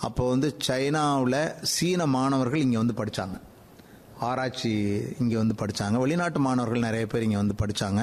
அப்போ வந்து சைனாவில் சீன மாணவர்கள் இங்கே வந்து படித்தாங்க ஆராய்ச்சி இங்கே வந்து படித்தாங்க வெளிநாட்டு மாணவர்கள் நிறைய பேர் இங்கே வந்து படித்தாங்க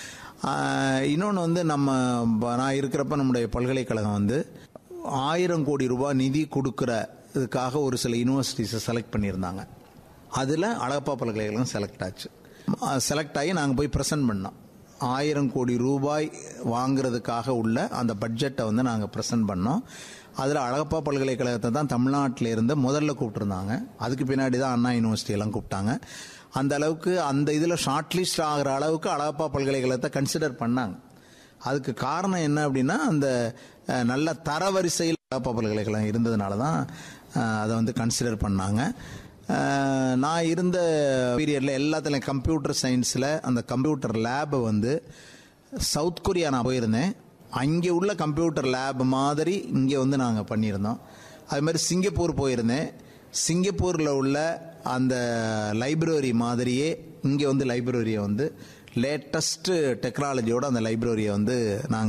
இன்னொன்று வந்து நம்ம ப- நான் இருக்கிறப்ப நம்முடைய பல்கலைக்கழகம் வந்து ஆயிரம் கோடி ரூபாய் நிதி கொடுக்கறதுக்காக ஒரு சில யூனிவர்சிட்டிஸை செலக்ட் பண்ணியிருந்தாங்க அதில் அழகப்பா பல்கலைக்கழகம் செலக்ட் ஆச்சு செலக்ட் ஆகி நாங்கள் போய் ப்ரெசென்ட் பண்ணோம் ஆயிரம் கோடி ரூபாய் வாங்குறதுக்காக உள்ள அந்த பட்ஜெட்டை வந்து நாங்கள் ப்ரெசென்ட் பண்ணோம் அதில் அழகப்பா பல்கலைக்கழகத்தை தான் தமிழ்நாட்டில் இருந்து முதல்ல கூப்பிட்டுருந்தாங்க அதுக்கு பின்னாடி தான் அண்ணா யூனிவர்சிட்டி எல்லாம் கூப்பிட்டாங்க அந்த அளவுக்கு அந்த இதில் ஷார்ட் லிஸ்ட் ஆகிற அளவுக்கு அழகப்பா பல்கலைக்கழகத்தை கன்சிடர் பண்ணாங்க அதுக்கு காரணம் என்ன அப்படின்னா அந்த அஹ், நல்ல தரவரிசையில் அழகப்பா பல்கலைக்கழகம் இருந்ததுனால தான் அஹ், அதை வந்து கன்சிடர் பண்ணாங்க அஹ், நான் இருந்த பீரியடில் எல்லாத்துலையும் கம்ப்யூட்டர் சயின்ஸில் அந்த கம்ப்யூட்டர் லேபை வந்து சவுத் கொரியா நான் போயிருந்தேன் அங்கே உள்ள கம்ப்யூட்டர் லேப் மாதிரி இங்கே வந்து நாங்கள் பண்ணியிருந்தோம் அது மாதிரி சிங்கப்பூர் போயிருந்தேன் சிங்கப்பூரில் உள்ள அந்த லைப்ரரி மாதிரியே இங்கே வந்து லைப்ரரியை வந்து லேட்டஸ்ட்டு டெக்னாலஜியோட அந்த லைப்ரரியை வந்து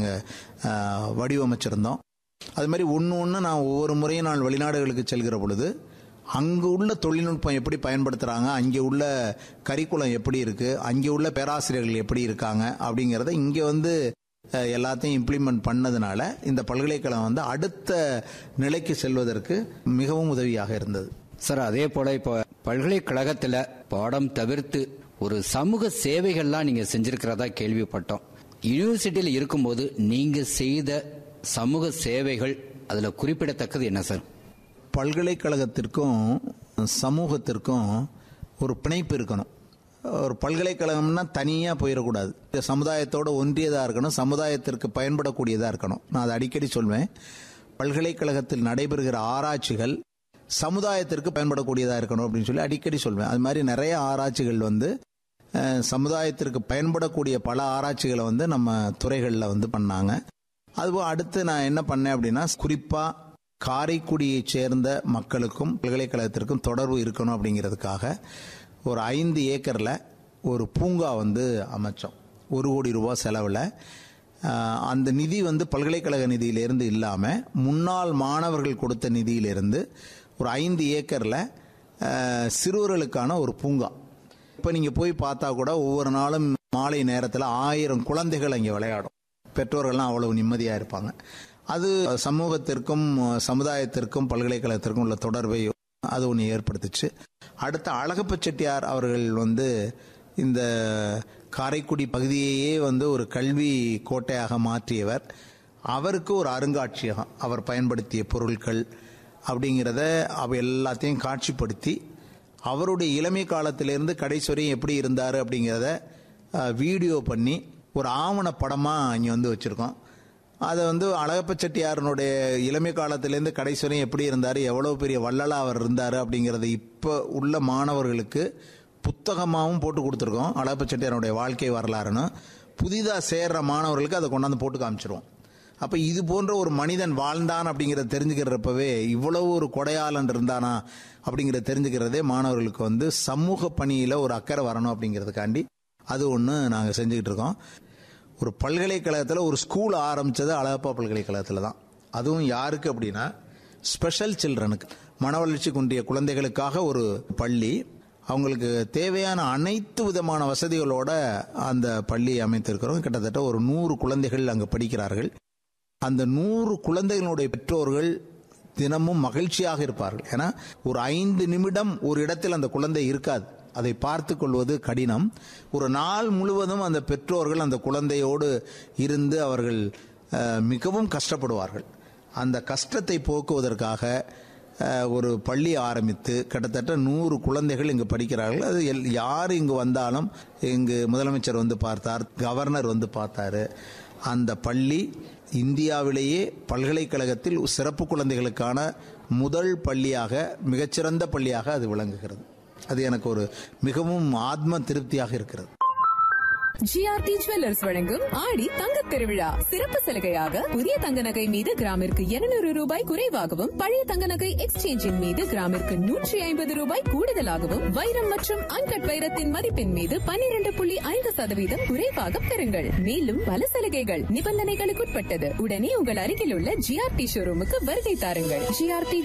நாங்கள் வடிவமைச்சிருந்தோம் அது மாதிரி ஒன்று ஒன்று நான் ஒவ்வொரு முறையும் நான் வெளிநாடுகளுக்கு செல்கிற பொழுது அங்கே உள்ள தொழில்நுட்பம் எப்படி பயன்படுத்துகிறாங்க அங்கே உள்ள கரிக்குலம் எப்படி இருக்குது அங்கே உள்ள பேராசிரியர்கள் எப்படி இருக்காங்க அப்படிங்கிறத இங்கே வந்து அஹ், எல்லாத்தையும் இம்ப்ளிமெண்ட் பண்ணதுனால இந்த பல்கலைக்கழகம் வந்து அடுத்த நிலைக்கு செல்வதற்கு மிகவும் உதவியாக இருந்தது சார் அதே போல இப்போ பல்கலைக்கழகத்துல பாடம் தவிர்த்து ஒரு சமூக சேவைகள்லாம் நீங்க செஞ்சிருக்கிறதா கேள்விப்பட்டோம் யூனிவர்சிட்டியில் இருக்கும்போது நீங்க செய்த சமூக சேவைகள் அதுல குறிப்பிடத்தக்கது என்ன சார் பல்கலைக்கழகத்திற்கும் சமூகத்திற்கும் ஒரு பிணைப்பு இருக்கணும் ஒரு பல்கலைக்கழகம்னா தனியாக போயிடக்கூடாது இந்த சமுதாயத்தோட ஒன்றியதாக இருக்கணும் சமுதாயத்திற்கு பயன்படக்கூடியதாக இருக்கணும் நான் அதை அடிக்கடி சொல்வேன் பல்கலைக்கழகத்தில் நடைபெறுகிற ஆராய்ச்சிகள் சமுதாயத்திற்கு பயன்படக்கூடியதாக இருக்கணும் அப்படின்னு சொல்லி அடிக்கடி சொல்வேன் அது மாதிரி நிறைய ஆராய்ச்சிகள் வந்து அஹ், சமுதாயத்திற்கு பயன்படக்கூடிய பல ஆராய்ச்சிகளை வந்து நம்ம துறைகளில் வந்து பண்ணாங்க அதுபோல் அடுத்து நான் என்ன பண்ணேன் அப்படின்னா குறிப்பாக காரைக்குடியைச் சேர்ந்த மக்களுக்கும் பல்கலைக்கழகத்திற்கும் தொடர்பு இருக்கணும் அப்படிங்கிறதுக்காக ஒரு ஐந்து ஏக்கரில் ஒரு பூங்கா வந்து அமைச்சோம் ஒரு கோடி ரூபாய் செலவில் ஆஹ், அந்த நிதி வந்து பல்கலைக்கழக நிதியிலிருந்து இல்லாமல் முன்னாள் மாணவர்கள் கொடுத்த நிதியிலிருந்து ஒரு ஐந்து ஏக்கரில் ஆஹ், சிறுவர்களுக்கான ஒரு பூங்கா இப்போ நீங்கள் போய் பார்த்தா கூட ஒவ்வொரு நாளும் மாலை நேரத்தில் ஆயிரம் குழந்தைகள் அங்கே விளையாடும் பெற்றோர்கள்லாம் அவ்வளவு நிம்மதியாக இருப்பாங்க அது சமூகத்திற்கும் சமுதாயத்திற்கும் பல்கலைக்கழகத்திற்கும் உள்ள தொடர்பை அது ஒன்று ஏற்படுத்துச்சு அடுத்த அழகப்ப செட்டியார் அவர்கள் வந்து இந்த காரைக்குடி பகுதியையே வந்து ஒரு கல்வி கோட்டையாக மாற்றியவர் அவருக்கு ஒரு அருங்காட்சியகம் அவர் பயன்படுத்திய பொருட்கள் அப்படிங்கிறத அவ எல்லாத்தையும் காட்சிப்படுத்தி அவருடைய இளமை காலத்திலிருந்து கடைசி வரையும் எப்படி இருந்தார் அப்படிங்கிறத அஹ், வீடியோ பண்ணி ஒரு ஆவண படமாக இங்கே வந்து வச்சுருக்கோம் அதை வந்து அழகப்ப செட்டியாரனுடைய இளமை காலத்திலேருந்து கடைசி வரையும் எப்படி இருந்தார் எவ்வளோ பெரிய வள்ளலா அவர் இருந்தார் அப்படிங்கிறத இப்போ உள்ள மாணவர்களுக்கு புத்தகமாகவும் போட்டு கொடுத்துருக்கோம் அழகப்ப செட்டியாரனுடைய வாழ்க்கை வரலாறுன்னு புதிதாக சேர்ற மாணவர்களுக்கு அதை கொண்டாந்து போட்டு காமிச்சிருவோம் அப்போ இது போன்ற ஒரு மனிதன் வாழ்ந்தான் அப்படிங்கிறத தெரிஞ்சுக்கிறப்பவே இவ்வளவு ஒரு கொடையாளன் இருந்தானா அப்படிங்கிறத தெரிஞ்சுக்கிறதே மாணவர்களுக்கு வந்து சமூக பணியில் ஒரு அக்கறை வரணும் அப்படிங்கிறதுக்காண்டி அது ஒன்று நாங்கள் செஞ்சுக்கிட்டு இருக்கோம் ஒரு பல்கலைக்கழகத்தில் ஒரு ஸ்கூல் ஆரம்பித்தது அழகப்பா பல்கலைக்கழகத்தில் தான் அதுவும் யாருக்கு அப்படின்னா ஸ்பெஷல் சில்ட்ரனுக்கு மன வளர்ச்சி குன்றிய குழந்தைகளுக்காக ஒரு பள்ளி அவங்களுக்கு தேவையான அனைத்து விதமான வசதிகளோட அந்த பள்ளி அமைத்திருக்கிறோம் கிட்டத்தட்ட ஒரு நூறு குழந்தைகள் அங்கே படிக்கிறார்கள் அந்த நூறு குழந்தைகளுடைய பெற்றோர்கள் தினமும் மகிழ்ச்சியாக இருப்பார்கள் ஏன்னா ஒரு ஐந்து நிமிடம் ஒரு இடத்தில் அந்த குழந்தை இருக்காது அதை பார்த்து கொள்வது கடினம் ஒரு நாள் முழுவதும் அந்த பெற்றோர்கள் அந்த குழந்தையோடு இருந்து அவர்கள் அஹ், மிகவும் கஷ்டப்படுவார்கள் அந்த கஷ்டத்தை போக்குவதற்காக அஹ், ஒரு பள்ளி ஆரம்பித்து கிட்டத்தட்ட நூறு குழந்தைகள் இங்கு படிக்கிறார்கள் அது எல் யார் இங்கு வந்தாலும் இங்கு முதலமைச்சர் வந்து பார்த்தார் கவர்னர் வந்து பார்த்தாரு அந்த பள்ளி இந்தியாவிலேயே பல்கலைக்கழகத்தில் சிறப்பு குழந்தைகளுக்கான முதல் பள்ளியாக மிகச்சிறந்த பள்ளியாக அது விளங்குகிறது அது எனக்கு ஒரு மிகவும் ஆத்ம திருப்தியாக இருக்கிறது ஜிஆர்டி ஜுவல்லர்ஸ் வழங்கும் ஆடி தங்க திருவிழா சிறப்பு சலுகையாக புதிய தங்க நகை மீது கிராமிற்கு 200 ரூபாய் குறைவாகவும் பழைய தங்க நகை எக்ஸ்சேஞ்சின் மீது கிராமிற்கு நூற்றி ஐம்பது ரூபாய் கூடுதலாகவும் வைரம் மற்றும் அன்கட் வைரத்தின் மதிப்பின் மீது 12.5% புள்ளி ஐந்து சதவீதம் குறைவாக பெறுங்கள் மேலும் பல சலுகைகள் நிபந்தனைகளுக்குட்பட்டது உடனே உங்கள் அருகில் உள்ள ஜிஆர்டி ஷோரூமுக்கு வருகை தாருங்கள் ஜிஆர்டி